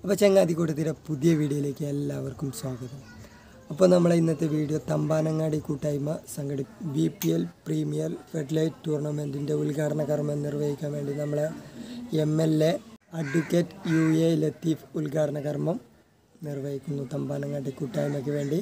അപ്പോൾ ചങ്ങാതി കൂട്ടത്തിലെ പുതിയ വീഡിയോയിലേക്ക് എല്ലാവർക്കും സ്വാഗതം അപ്പോൾ നമ്മളെ ഇന്നത്തെ വീഡിയോ തമ്പാനങ്ങാടി കൂട്ടായ്മ സംഘടി B P L premier floodlight ടൂർണമെൻറ്റിൻ്റെ ഉദ്ഘാടന കർമ്മം നിർവഹിക്കാൻ വേണ്ടി നമ്മളെ M L A advocate U A Latheef ഉദ്ഘാടന കർമ്മം നിർവഹിക്കുന്നു തമ്പാനങ്ങാടി കൂട്ടായ്മയ്ക്ക് വേണ്ടി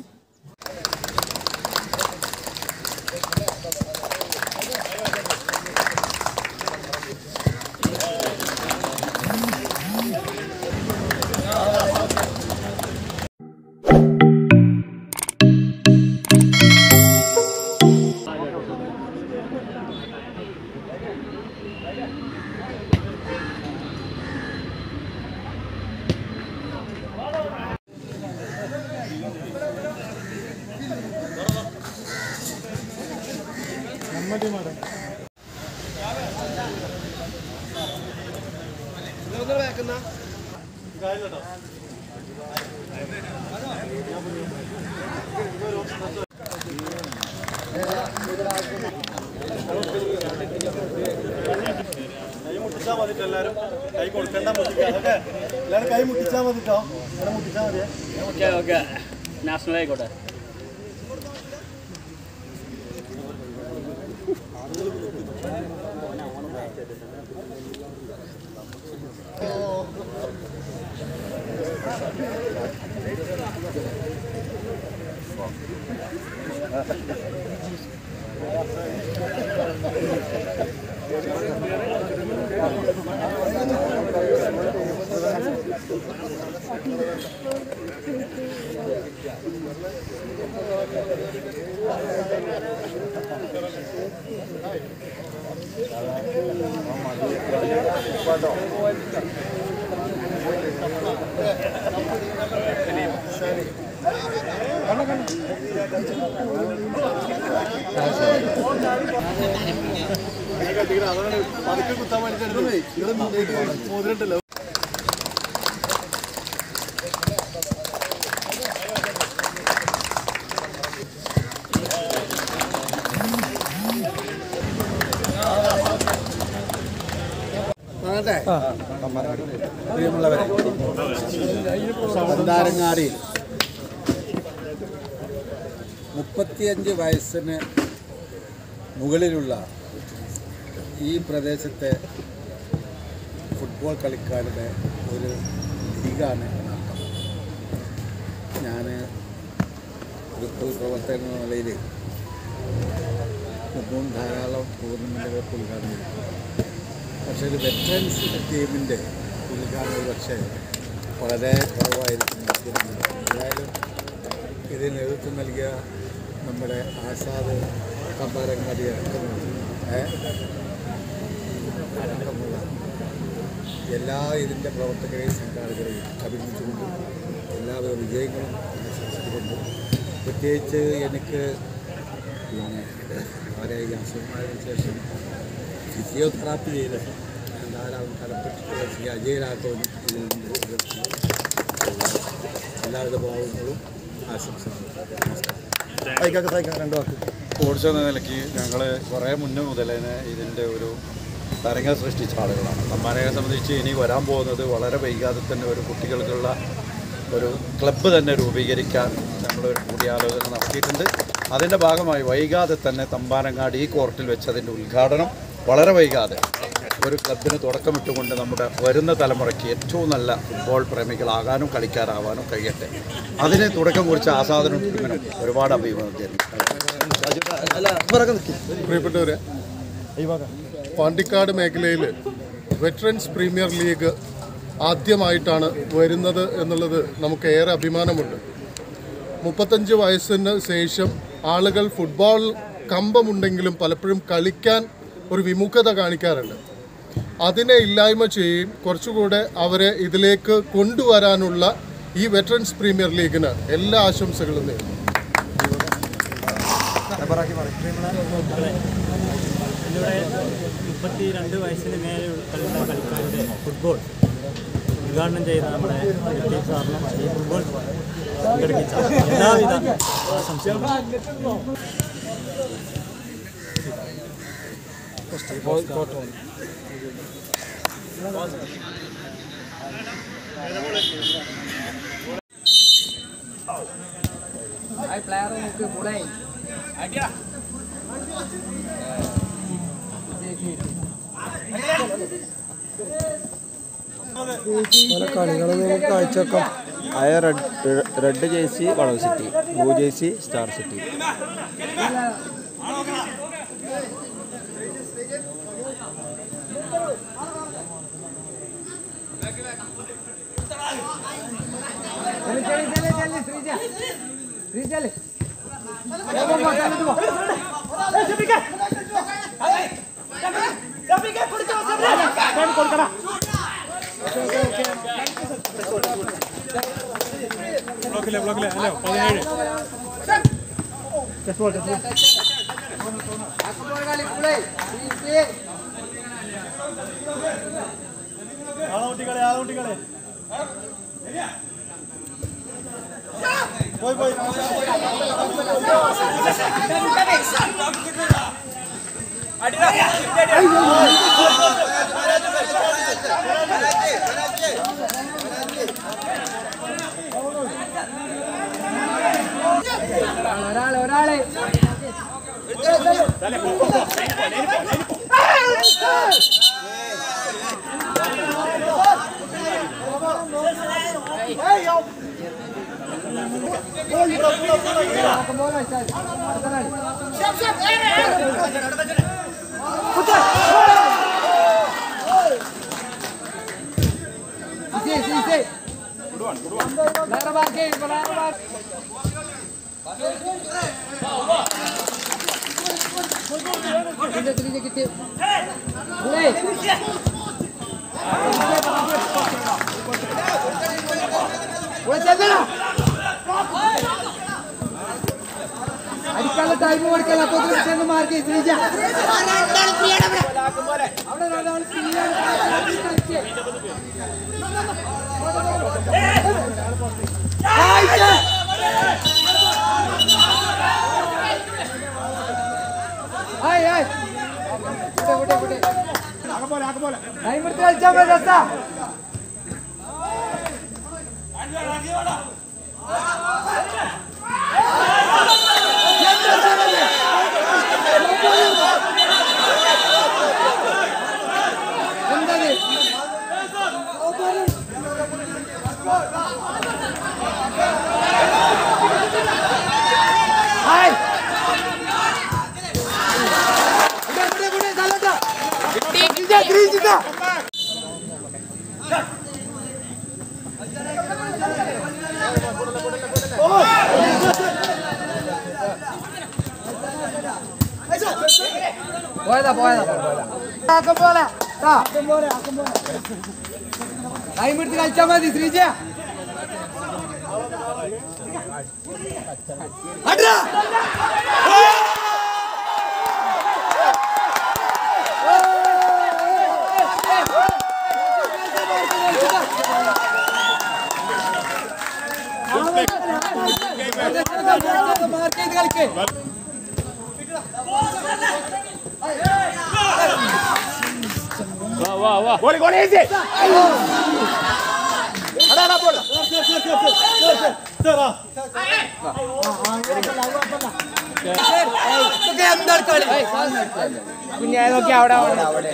കൈ മുട്ടിച്ചാൽ മതിട്ടോ എല്ലാവരും കൈ കൊടുക്കണ്ട മുട്ടിക്കാം ഓക്കെ എല്ലാവരും കൈ മുട്ടിച്ചാൽ മതിട്ടോ അങ്ങനെ മുട്ടിച്ചാൽ മതിയേ ഓക്കെ ഓക്കെ നാഷണൽ ആയിക്കോട്ടെ അതാണ് പതുക്കെ കുത്താൻ വേണ്ടിയിട്ട് മോതിരട്ടല്ലോ പ്രിയമുള്ളവരെ സന്താരങ്ങാടിയിൽ മുപ്പത്തിയഞ്ച് വയസ്സിന് മുകളിലുള്ള ഈ പ്രദേശത്തെ ഫുട്ബോൾ കളിക്കാരുടെ ഒരു ലീഗാണ് നടത്തം ഞാൻ ഒരു പൊതുപ്രവർത്തകൻ എന്ന നിലയിൽ മുമ്പും ധാരാളം ടൂർണമെൻറ്റുകൾക്ക് ഉദ്ഘാടനം ചെയ്തിട്ടുണ്ട് പക്ഷേ ഒരു വെറ്ററൻസ് ടീമിൻ്റെ ഉദ്ഘാടനം പക്ഷേ വളരെ കുറവായിരിക്കും എന്തായാലും ഇതിന് നേതൃത്വം നൽകിയ നമ്മുടെ ആസാദ് കമ്പാരങ്ങാടി അടക്കമുള്ള ഏ, അടക്കമുള്ള എല്ലാ ഇതിൻ്റെ പ്രവർത്തകരെയും സംഘാടകരെയും അഭിനന്ദിച്ചുകൊണ്ടും എല്ലാവിധ വിജയങ്ങളും ആശംസിച്ചുകൊണ്ടും പ്രത്യേകിച്ച് എനിക്ക് പിന്നെ അവരെ ഈ അസുഖമായതിനു ശേഷം ഫിസിയോതെറാപ്പി ചെയ്ത് ഞാൻ ധാരാളം കടപ്പെട്ടിട്ടുള്ള ശ്രീ അജയരാഘവൻ ഇതിൽ എല്ലാവിധ ഭാവങ്ങളും ആശംസകളും നമസ്കാരം സഹിക്കാം സഹിക്കാം രണ്ടു വാക്ക് സ്പോർട്സ് എന്ന നിലയ്ക്ക് ഞങ്ങൾ കുറേ മുന്നേ മുതൽ തന്നെ ഇതിൻ്റെ ഒരു തരംഗം സൃഷ്ടിച്ച ആളുകളാണ് തമ്മാനയെ സംബന്ധിച്ച് ഇനി വരാൻ പോകുന്നത് വളരെ വൈകാതെ തന്നെ ഒരു കുട്ടികൾക്കുള്ള ഒരു ക്ലബ്ബ് തന്നെ രൂപീകരിക്കാൻ നമ്മളൊരു കൂടിയാലോചന നടത്തിയിട്ടുണ്ട് അതിൻ്റെ ഭാഗമായി വൈകാതെ തന്നെ തമ്പാനങ്ങാട് ഈ കോർട്ടിൽ വെച്ച് അതിൻ്റെ ഉദ്ഘാടനം വളരെ വൈകാതെ ഒരു ക്ലബിന് തുടക്കമിട്ടുകൊണ്ട് നമ്മുടെ വരുന്ന തലമുറയ്ക്ക് ഏറ്റവും നല്ല ഫുട്ബോൾ പ്രേമികളാകാനും കളിക്കാരാവാനും കഴിയട്ടെ അതിന് തുടക്കം കുറിച്ച ആസാദനം ടീമിനും ഒരുപാട് അഭിമുഖം പ്രിയപ്പെട്ടവരെ പാണ്ടിക്കാട് മേഖലയിൽ വെറ്ററൻസ് പ്രീമിയർ ലീഗ് ആദ്യമായിട്ടാണ് വരുന്നത് എന്നുള്ളത് നമുക്ക് ഏറെ അഭിമാനമുണ്ട് മുപ്പത്തഞ്ച് വയസ്സിന് ശേഷം ആളുകൾ ഫുട്ബോൾ കമ്പമുണ്ടെങ്കിലും പലപ്പോഴും കളിക്കാൻ ഒരു വിമുഖത കാണിക്കാറുണ്ട് അതിനെ ഇല്ലായ്മ ചെയ്യും കുറച്ചുകൂടെ അവരെ ഇതിലേക്ക് കൊണ്ടുവരാനുള്ള ഈ വെറ്ററൻസ് പ്രീമിയർ ലീഗിന് എല്ലാ ആശംസകളും നേരുന്നു ഇവിടെ മുപ്പത്തി രണ്ട് വയസ്സിന് മേലെ കളിക്കുന്ന കളിക്കാരുടെ ഫുട്ബോൾ ഉദ്ഘാടനം ചെയ്ത നമ്മുടെ ലത്തീഫ് സാറിനും ഈ ഫുട്ബോൾ സംഘടിപ്പിച്ച എല്ലാവിധ ആശംസകളും ആ ഓരോ കളികളും നമുക്ക് കാഴ്ചവെക്കാം ആയ റെഡ് റെഡ് ജേഴ്സി വളവ് city blue jersey star city ആളെ കുട്ടികളെ ആളെ കുട്ടികളെ പോയി പോയി അടിക്കാനുള്ള ടൈം കൊടുക്കല്ല അപ്പൊ ചെന്ന് മാർക്ക് ശ്രീജ അവിടെ ഒരാൾ കളിച്ച് ആയ് ആയ് ഇവിടെ ഇവിടെ ഇവിടെ ടൈം എടുത്ത് കളിച്ചാൽ മതി രസാ എന്താണ് ഹായ് ഇവിടെ ഇവിടെ ഇവിടെ തലട്ടാ ഗ്രീജ ഗ്രീജ പോയതാ പോയതാ ആക്കം പോലെ ആക്കം പോലെ ആക്കം പോലെ ടൈം എടുത്ത് കളിച്ചാൽ മതി ശ്രീജ അട്രാ മാർക്ക് ചെയ്ത് കളിക്കേ ഇതൊക്കെ എന്താണ് കളി കുഞ്ഞാ നോക്കി അവിടെ അവിടെ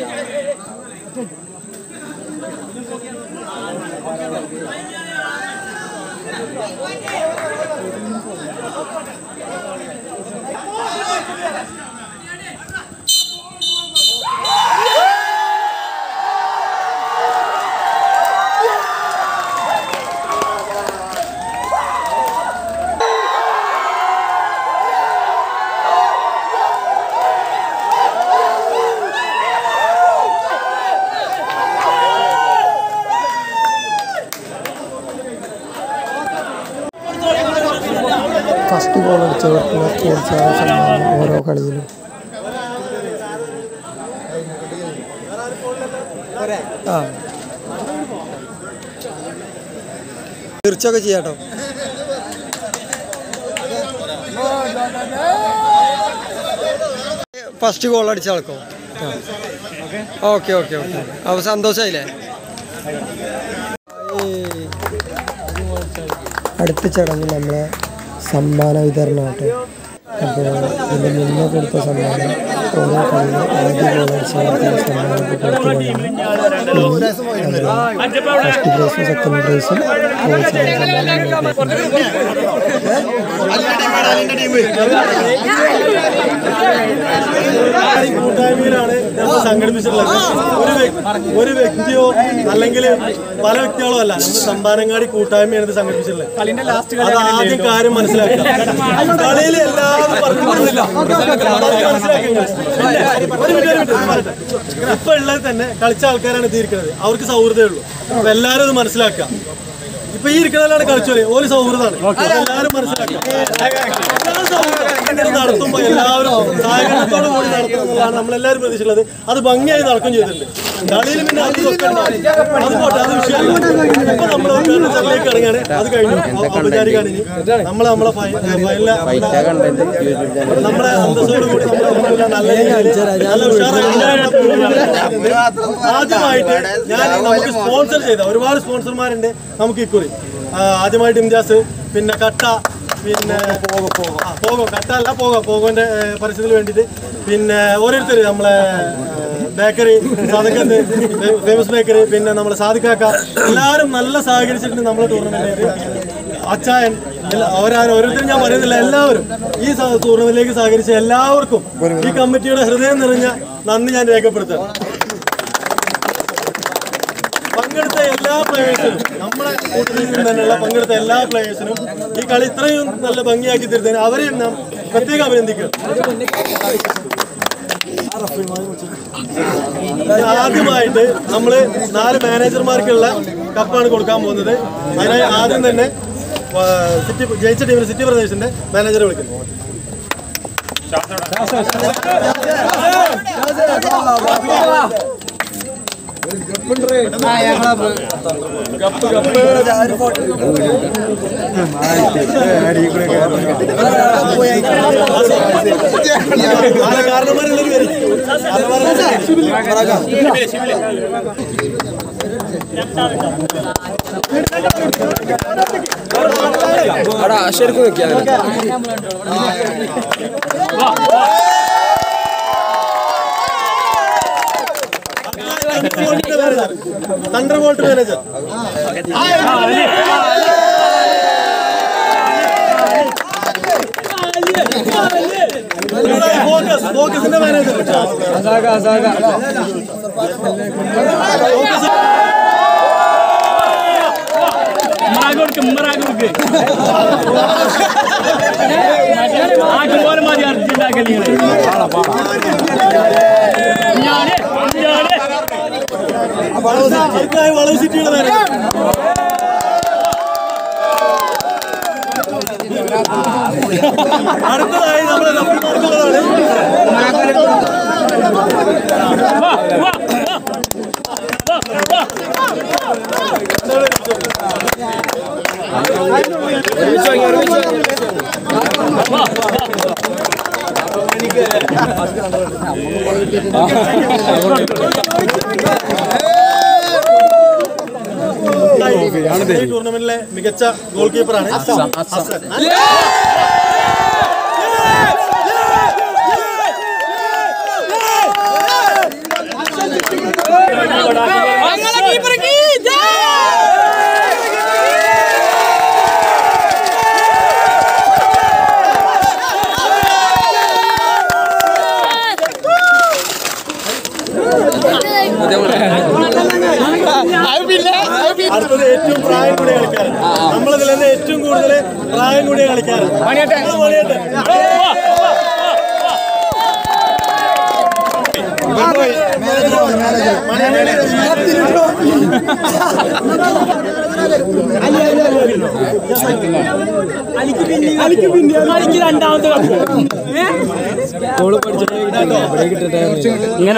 ഫസ്റ്റ് ഗോൾ അടിച്ചവർക്കുള്ള പ്രോത്സാഹന സമ്മാനം ഓരോ കളിയിലും ആ തീർച്ചയൊക്കെ ചെയ്യാട്ടോ ഫസ്റ്റ് ഗോൾ അടിച്ച ആൾക്കോ ഓക്കെ ഓക്കെ ഓക്കെ അപ്പോൾ സന്തോഷമായില്ലേ ഏയ്. അടുത്ത ചടങ്ങ് നമ്മളെ സമ്മാന വിതരണം ആട്ടെ അപ്പോൾ ഇതിൻ്റെ മുന്നേ കൊടുത്ത സമ്മാനം ഓരോ കളിയിൽ ആദ്യ ഗോളടിച്ചവർക്കുള്ള സമ്മാനമൊക്കെ കൊടുത്തു ഫസ്റ്റ് പ്രൈസും സെക്കൻഡ് പ്രൈസും പ്രോത്സാഹന സമ്മാനം കൂട്ടായ്മയിലാണ് നമ്മൾ സംഘടിപ്പിച്ചിട്ടുള്ളത് ഒരു വ്യക്തി- ഒരു വ്യക്തിയോ അല്ലെങ്കിൽ പല വ്യക്തികളോ അല്ല നമ്മൾ സമ്പാനങ്ങാടി കൂട്ടായ്മയാണ് ഇത് സംഘടിപ്പിച്ചിട്ടുള്ളത് അത് ആദ്യം കാര്യം മനസ്സിലാക്കുക കളിയിൽ എല്ലാവരും പറഞ്ഞിട്ടില്ല ഒരു മിനിറ്റ് ഒരു മിനിറ്റ് ഞാൻ പറയട്ടെ. ഇപ്പൊ ഉള്ളത് തന്നെ കളിച്ച ആൾക്കാരാണ് എത്തിയിരിക്കുന്നത് അവർക്ക് സൗഹൃദമേ ഉള്ളൂ അപ്പൊ എല്ലാവരും ഇത് മനസ്സിലാക്കുക ഇപ്പൊ ഈ ഇരിക്കുന്നവരാണ് കളിച്ചോളി ഓല് സൗഹൃദമാണ് എല്ലാവരും മനസ്സിലാക്കുക എല്ലാവരും സൗഹൃദം. ഇങ്ങനെ നടത്തുമ്പോ എല്ലാവരും സഹകരണത്തോടു കൂടി നടത്തുന്നതാണ് നമ്മളെല്ലാവരും പ്രതീക്ഷിച്ചുള്ളത് അത് ഭംഗിയായി നടക്കും ചെയ്തിട്ടുണ്ട് കളിയിൽ പിന്നെ അത് ഇതൊക്കെ ഉണ്ടാവും. അത് പോട്ടെ അത് വിഷയമല്ല ഇപ്പൊ നമ്മൾ സ്ഥലത്തേക്ക് ഇറങ്ങിയാണ് അത് കഴിഞ്ഞു ഔ- ഔപചാരികമാണ് ഇനി നമ്മൾ നമ്മളെ ഫൈ- ഫൈനലിലെ നമ്മുടെ അന്തസ്സോട് കൂടി നമ്മളെ നല്ല രീതിയിൽ നല്ല ഉഷാറായി ആദ്യമായിട്ട് ഞാൻ നമുക്ക് സ്പോൺസർ ചെയ്ത ഒരുപാട് സ്പോൺസർമാരുണ്ട് നമുക്ക് ഇക്കുറി ആ, ആദ്യമായിട്ട് ഇംതിയാസ് പിന്നെ കട്ട പിന്നെ ആ, പോകോ കട്ട അല്ല പോകോ പോകോന്റെ പരസ്യത്തിന് വേണ്ടിയിട്ട് പിന്നെ ഓരോരുത്തർ നമ്മളെ ബേക്കറി സാധക്കത്ത് ഫേമസ് ബേക്കറി പിന്നെ നമ്മളെ സാധിക്കാക്ക എല്ലാവരും നല്ല സഹകരിച്ചിട്ടുണ്ട് നമ്മളെ ടൂർണമെന്റിലേക്ക് അച്ചായൻ എല്ലാ- അവരാരും ഓരോരുത്തരും ഞാൻ പറയുന്നില്ല എല്ലാവരും ഈ സ- ടൂർണമെന്റിലേക്ക് സഹകരിച്ച എല്ലാവർക്കും ഈ കമ്മിറ്റിയുടെ ഹൃദയം നിറഞ്ഞ നന്ദി ഞാൻ രേഖപ്പെടുത്തുകയാണ് പങ്കെടുത്ത എല്ലാ പ്ലേയേഴ്സിനും നമ്മുടെ കൂട്ടത്തിൽ നിന്ന് തന്നെയുള്ള പങ്കെടുത്ത എല്ലാ പ്ലേയേഴ്സിനും ഈ കളി ഇത്രയും നല്ല ഭംഗിയാക്കി തീർത്തതിന് അവരെയും നാം പ്രത്യേകം അഭിനന്ദിക്കുക ആദ്യമായിട്ട് നമ്മൾ നാല് മാനേജർമാർക്കുള്ള കപ്പാണ് കൊടുക്കാൻ പോകുന്നത് അതിനായി ആദ്യം തന്നെ ആ, സിറ്റി ജയിച്ച ടീമിന് സിറ്റി പ്രദേശിന്റെ മാനേജറെ വിളിക്കുന്നു ആരെ കാരണന്മാരുള്ളൊരു പേര് അവിടെ ശരിക്കും നിൽക്കാം തണ്ടർ വോൾട്ട് മാനേജർ ഫോക്കസ് ഫോക്കസിന്റെ മാനേജർ മറാഗ് കൊടുക്ക് മറാഗ് കൊടുക്ക് ആക്കുപോലെ മതി അർജന്റാക്കൽ നിങ്ങൾ ഞാന് ഞാന് അവർക്കായി വളവ് സിറ്റിയുടെ മാനേജർ അടുത്തതായി നമ്മുടെ റഫറിമാർക്കുള്ളതാണ് ഈ ടൂർണമെന്റിലെ മികച്ച ഗോൾ കീപ്പറാണ് ഹസൻ അടുത്തത് ഏറ്റവും പ്രായം കൂടിയ കളിക്കാരൻ നമ്മളതിൽ തന്നെ ഏറ്റവും കൂടുതൽ പ്രായം കൂടിയ കളിക്കാരൻ ആ, മണിയേട്ടൻ. എനിക്ക് രണ്ടാമത്തെ ഇങ്ങനെ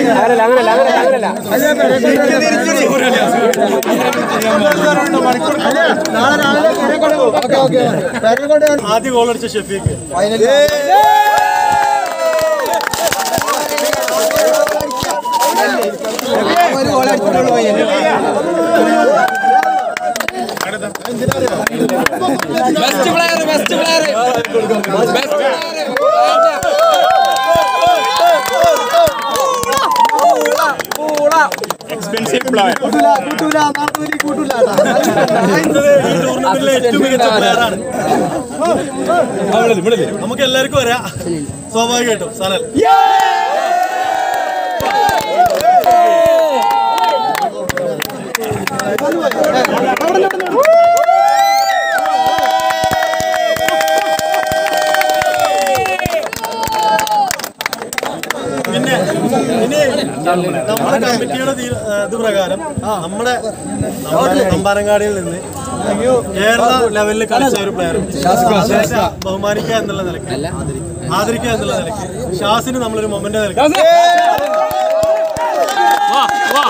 ആദ്യ ഗോൾ അടിച്ച Shafeeq best player best player best player expensive player ഈ ടൂർണമെന്റിലെ ഏറ്റവും മികച്ച പ്ലെയറാണ് നമുക്ക് എല്ലാവർക്കും അറിയാം സ്വാഭാവികമായിട്ടും സനൽ പിന്നെ ഇനി നമ്മുടെ കമ്മിറ്റിയുടെ തീ- ഏ, ഇത് പ്രകാരം നമ്മുടെ നമ്മുടെ തമ്പാനങ്ങാടിയിൽ നിന്ന് കേരള ലെവലിൽ കളിച്ച ഒരു പ്ലെയർ ബഹുമാനിക്കുക എന്നുള്ള നിലയ്ക്ക് ആദരിക്കുക എന്നുള്ള നിലയ്ക്ക് ഷാസിന് നമ്മളൊരു മൊമെന്റ് നൽകി വാ വാ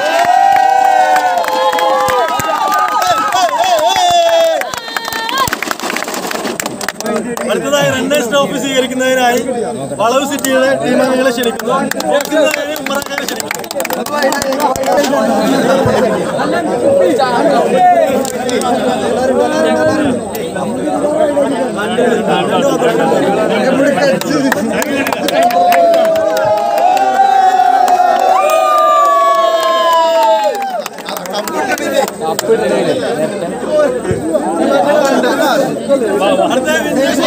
അടുത്തതായി റണ്ണേഴ്സ് ട്രോഫി സ്വീകരിക്കുന്നതിനായി വളവ് സിറ്റിയുടെ ടീമംഗങ്ങളെ ക്ഷണിക്കുന്നു ഓർക്കുന്നതിനായി ഉമ്മറക്കാരെ ക്ഷണിക്കുന്നു അടുത്ത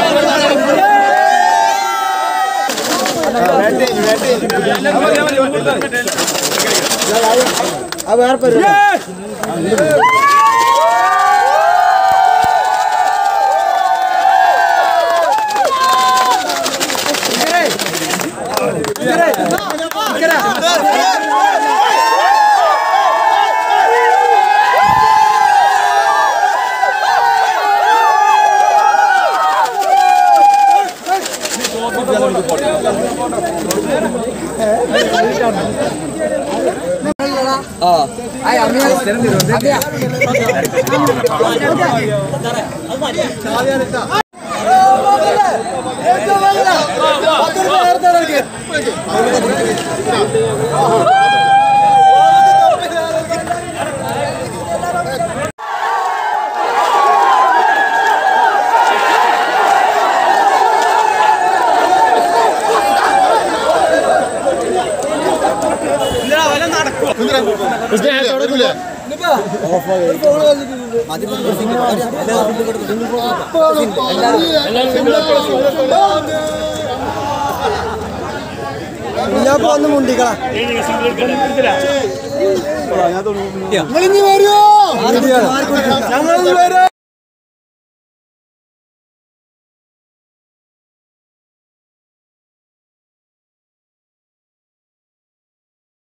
ഞാൻ പോന്ന് മുണ്ടിക്കളാ ഞങ്ങൾ